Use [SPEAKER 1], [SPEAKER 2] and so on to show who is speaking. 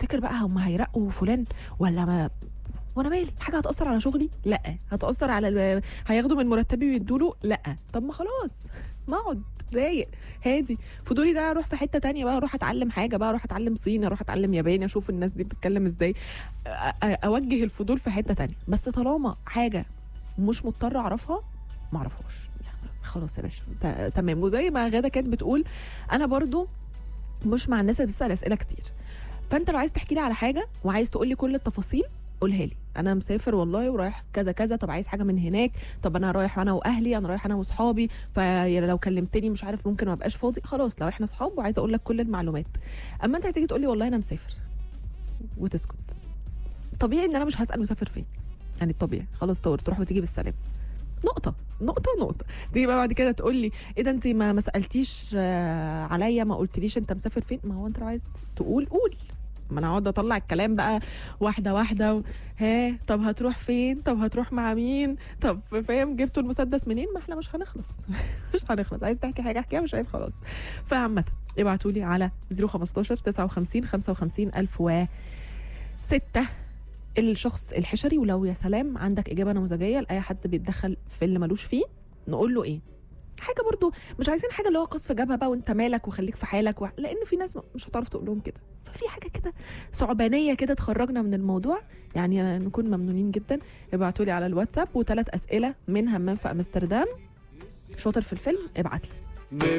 [SPEAKER 1] تفتكر بقى هم هيرقوا فلان ولا ما وانا مالي حاجه هتاثر على شغلي لا هتاثر على ال... هياخدوا من مرتبي ويدوا له لا طب ما خلاص ما اقعد رايق هادي فضولي ده اروح في حته تانية بقى اروح اتعلم حاجه بقى اروح اتعلم صيني اروح اتعلم ياباني اشوف الناس دي بتتكلم ازاي أ- أ- اوجه الفضول في حته تانية بس طالما حاجه مش مضطر اعرفها ما اعرفهاش يعني خلاص يا باشا ت- تمام وزي ما غاده كانت بتقول انا برضو مش مع الناس اللي بتسال اسئله كتير فانت لو عايز تحكي لي على حاجه وعايز تقول لي كل التفاصيل قولها لي انا مسافر والله ورايح كذا كذا طب عايز حاجه من هناك طب انا رايح انا واهلي انا رايح انا واصحابي فلو كلمتني مش عارف ممكن ما ابقاش فاضي خلاص لو احنا اصحاب وعايزه اقول لك كل المعلومات اما انت هتيجي تقول لي والله انا مسافر وتسكت طبيعي ان انا مش هسال مسافر فين يعني الطبيعي خلاص طور تروح وتيجي بالسلامه نقطة نقطة نقطة تيجي بقى بعد كده تقول لي ايه ده انت ما ما سألتيش آه، عليا ما قلتليش انت مسافر فين ما هو انت لو عايز تقول قول ما انا اقعد اطلع الكلام بقى واحدة واحدة و... ها طب هتروح فين طب هتروح مع مين طب فاهم جبتوا المسدس منين ما احنا مش هنخلص مش هنخلص عايز تحكي حاجة احكيها مش عايز خلاص فعامة ابعتوا لي على 015 59 55 1000 و 6 الشخص الحشري ولو يا سلام عندك اجابه نموذجيه لاي حد بيتدخل في اللي ملوش فيه نقول له ايه حاجه برضو مش عايزين حاجه اللي هو قصف جبهه بقى وانت مالك وخليك في حالك و... لان في ناس مش هتعرف تقول لهم كده ففي حاجه كده ثعبانيه كده تخرجنا من الموضوع يعني نكون ممنونين جدا ابعتوا لي على الواتساب وثلاث اسئله من همام في امستردام شاطر في الفيلم ابعت لي